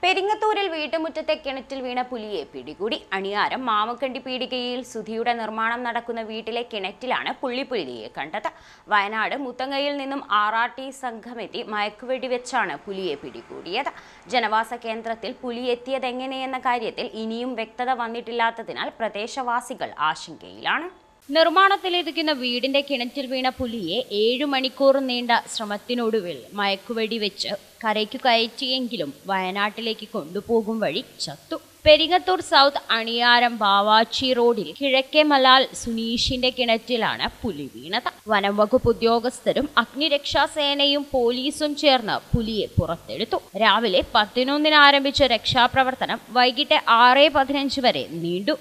പെരിങ്ങത്തൂരിൽ വീട്ടുമുറ്റത്തെ കിണറ്റിൽ വീണ പുലിയെ പിടികൂടി അണിയാരം മാമക്കണ്ടി പീടികയിൽ സുധിയുടെ നിർമ്മാണം നടക്കുന്ന വീട്ടിലെ കിണറ്റിലാണ് പുള്ളിപ്പുലിയെ കണ്ടത് വയനാട് മുത്തങ്ങയിൽ നിന്നും ആർ ആർ ടി സംഘമെത്തി മയക്കുവെടി വെച്ചാണ് പുലിയെ പിടികൂടിയത് ജനവാസ കേന്ദ്രത്തിൽ പുലി എത്തിയതെങ്ങനെയെന്ന കാര്യത്തിൽ ഇനിയും വ്യക്തത വന്നിട്ടില്ലാത്തതിനാൽ പ്രദേശവാസികൾ ആശങ്കയിലാണ് നിർമ്മാണത്തിലിരിക്കുന്ന വീടിന്റെ കിണറ്റിൽ വീണ പുലിയെ ഏഴു മണിക്കൂർ നീണ്ട ശ്രമത്തിനൊടുവിൽ മയക്കുവെടി വെച്ച് കരയ്ക്കു കയറ്റിയെങ്കിലും വയനാട്ടിലേക്ക് കൊണ്ടുപോകും വഴി ചത്തു പെരിങ്ങത്തൂർ സൗത്ത് അണിയാരം ബാവാച്ചി റോഡിൽ കിഴക്കേ മലാൽ സുനീഷിന്റെ കിണറ്റിലാണ് പുലി വീണത് വനം വകുപ്പ് ഉദ്യോഗസ്ഥരും അഗ്നിരക്ഷാസേനയും പോലീസും ചേർന്ന് പുലിയെ പുറത്തെടുത്തു രാവിലെ പതിനൊന്നിന് ആരംഭിച്ച രക്ഷാപ്രവർത്തനം വൈകിട്ട് ആറ് പതിനഞ്ച് വരെ നീണ്ടു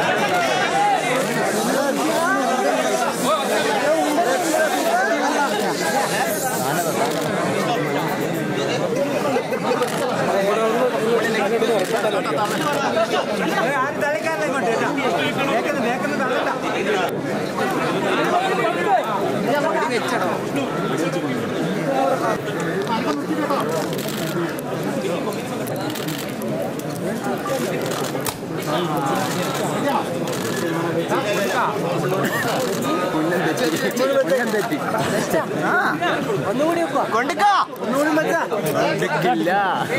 ആരും തളിക്കാറില്ല ഇങ്ങോട്ട് കേട്ടോ വേക്കുന്നത് വേക്കുന്നത് തള്ളണ്ട കൊണ്ടിക്കോ ഒന്നുകൂടി വെച്ചാ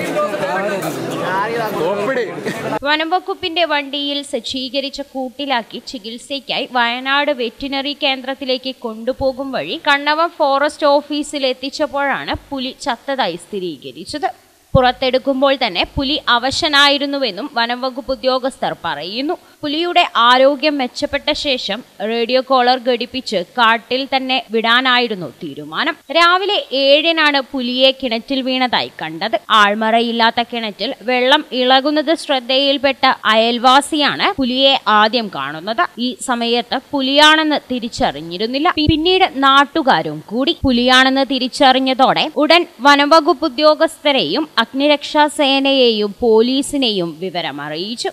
വനം വകുപ്പിന്റെ വണ്ടിയിൽ സജ്ജീകരിച്ച കൂട്ടിലാക്കി ചികിത്സയ്ക്കായി വയനാട് വെറ്റിനറി കേന്ദ്രത്തിലേക്ക് കൊണ്ടുപോകും വഴി കണ്ണവം ഫോറസ്റ്റ് ഓഫീസിൽ എത്തിച്ചപ്പോഴാണ് പുലി ചത്തതായി സ്ഥിരീകരിച്ചത് പുറത്തെടുക്കുമ്പോൾ തന്നെ പുലി അവശനായിരുന്നുവെന്നും വനം വകുപ്പ് ഉദ്യോഗസ്ഥർ പറയുന്നു പുലിയുടെ ആരോഗ്യം മെച്ചപ്പെട്ട ശേഷം റേഡിയോ കോളർ ഘടിപ്പിച്ച് കാട്ടിൽ തന്നെ വിടാനായിരുന്നു തീരുമാനം രാവിലെ ഏഴിനാണ് പുലിയെ കിണറ്റിൽ വീണതായി കണ്ടത് ആൾമറയില്ലാത്ത കിണറ്റിൽ വെള്ളം ഇളകുന്നത് ശ്രദ്ധയിൽപ്പെട്ട അയൽവാസിയാണ് പുലിയെ ആദ്യം കാണുന്നത് ഈ സമയത്ത് പുലിയാണെന്ന് തിരിച്ചറിഞ്ഞിരുന്നില്ല പിന്നീട് നാട്ടുകാരും കൂടി പുലിയാണെന്ന് തിരിച്ചറിഞ്ഞതോടെ ഉടൻ വനംവകുപ്പ് ഉദ്യോഗസ്ഥരെയും അഗ്നിരക്ഷാ സേനയെയും പോലീസിനെയും വിവരമറിയിച്ചു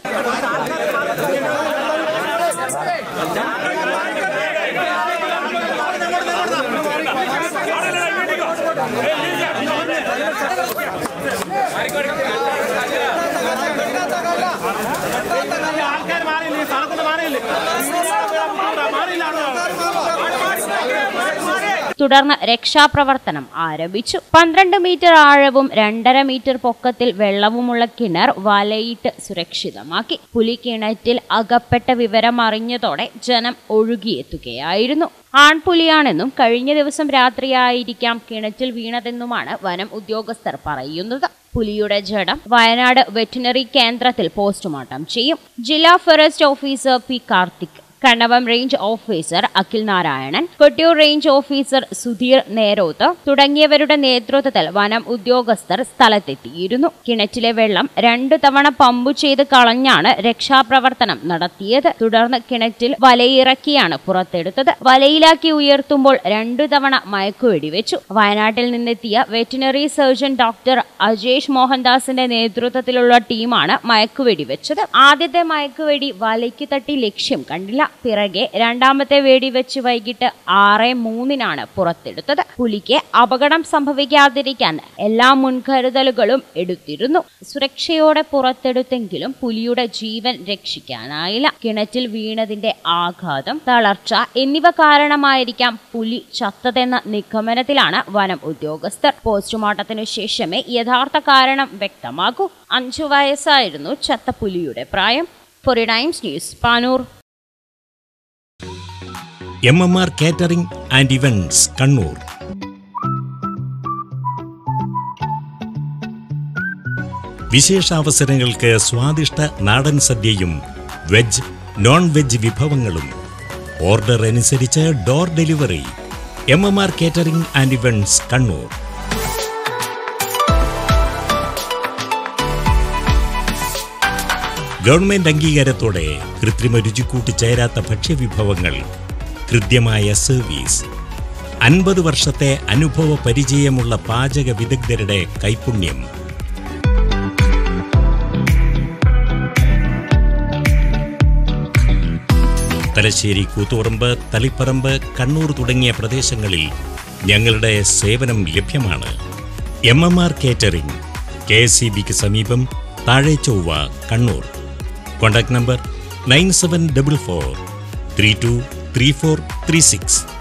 ആൾക്കാർ മാറിയില്ലേ സ്ഥലത്തിന് മാറിയില്ലേ മാറിയില്ല തുടർന്ന് രക്ഷാപ്രവർത്തനം ആരംഭിച്ചു പന്ത്രണ്ട് മീറ്റർ ആഴവും രണ്ടര മീറ്റർ പൊക്കത്തിൽ വെള്ളവുമുള്ള കിണർ വലയിട്ട് സുരക്ഷിതമാക്കി പുലി കിണറ്റിൽ അകപ്പെട്ട വിവരം അറിഞ്ഞതോടെ ജനം ഒഴുകിയെത്തുകയായിരുന്നു ആൺപുലിയാണെന്നും കഴിഞ്ഞ ദിവസം രാത്രിയായിരിക്കാം കിണറ്റിൽ വീണതെന്നുമാണ് വനം ഉദ്യോഗസ്ഥർ പറയുന്നത് പുലിയുടെ ജഡം വയനാട് വെറ്റിനറി കേന്ദ്രത്തിൽ പോസ്റ്റ്മോർട്ടം ചെയ്യും ജില്ലാ forest officer P Karthik Kannavam range officer Akhil Narayanan Kottiyoor range officer Sudheer Neroth തുടങ്ങിയവരുടെ നേതൃത്വത്തിൽ വനം ഉദ്യോഗസ്ഥർ സ്ഥലത്തെത്തിയിരുന്നു കിണറ്റിലെ വെള്ളം രണ്ടു തവണ പമ്പു ചെയ്ത് കളഞ്ഞാണ് രക്ഷാപ്രവർത്തനം നടത്തിയത് തുടർന്ന് കിണറ്റിൽ വലയിറക്കിയാണ് പുറത്തെടുത്തത് വലയിലാക്കി ഉയർത്തുമ്പോൾ രണ്ടു തവണ മയക്കുവെടി വെച്ചു വയനാട്ടിൽ നിന്നെത്തിയ വെറ്റിനറി സർജൻ ഡോക്ടർ അജേഷ് മോഹൻദാസിന്റെ നേതൃത്വത്തിലുള്ള ടീമാണ് മയക്കുവെടി വെച്ചത് ആദ്യത്തെ മയക്കുവെടി വലയ്ക്ക് തട്ടി ലക്ഷ്യം കണ്ടില്ല പിറകെ രണ്ടാമത്തെ വെടി വെച്ച് വൈകിട്ട് ആറ് മൂന്നിനാണ് പുറത്തെടുത്തത് പുലിക്ക് അപകടം സംഭവിക്കാതിരിക്കാൻ എല്ലാ മുൻകരുതലുകളും എടുത്തിരുന്നു സുരക്ഷയോടെ പുറത്തെടുത്തെങ്കിലും പുലിയുടെ ജീവൻ രക്ഷിക്കാനായില്ല കിണറ്റിൽ വീണതിന്റെ ആഘാതം തളർച്ച എന്നിവ കാരണമായിരിക്കാം പുലി ചത്തതെന്ന നിഗമനത്തിലാണ് വനം ഉദ്യോഗസ്ഥർ പോസ്റ്റ്മോർട്ടത്തിനു ശേഷമേ യഥാർത്ഥ കാരണം വ്യക്തമാകൂ അഞ്ചു വയസ്സായിരുന്നു ചത്ത പുലിയുടെ പ്രായം ഫോറി times news Panoor M M R catering and events Kannur വിശേഷാവസരങ്ങൾക്ക് സ്വാദിഷ്ട നാടൻ സദ്യയും വെജ് നോൺ വെജ് വിഭവങ്ങളും ഓർഡർ അനുസരിച്ച് door delivery M M R catering and events Kannur government അംഗീകാരത്തോടെ കൃത്രിമ രുചി കൂട്ടിച്ചേരാത്ത ഭക്ഷ്യവിഭവങ്ങൾ ഹൃദ്യമായ സർവീസ് അൻപത് വർഷത്തെ അനുഭവ പരിചയമുള്ള പാചക വിദഗ്ധരുടെ കൈപുണ്യം തലശ്ശേരി കൂത്തുപറമ്പ് തളിപ്പറമ്പ് കണ്ണൂർ തുടങ്ങിയ പ്രദേശങ്ങളിൽ ഞങ്ങളുടെ സേവനം ലഭ്യമാണ് M M R catering K S C ബിക്ക് സമീപം Thazhe Chovva Kannur contact number nine seven double four three two three four three six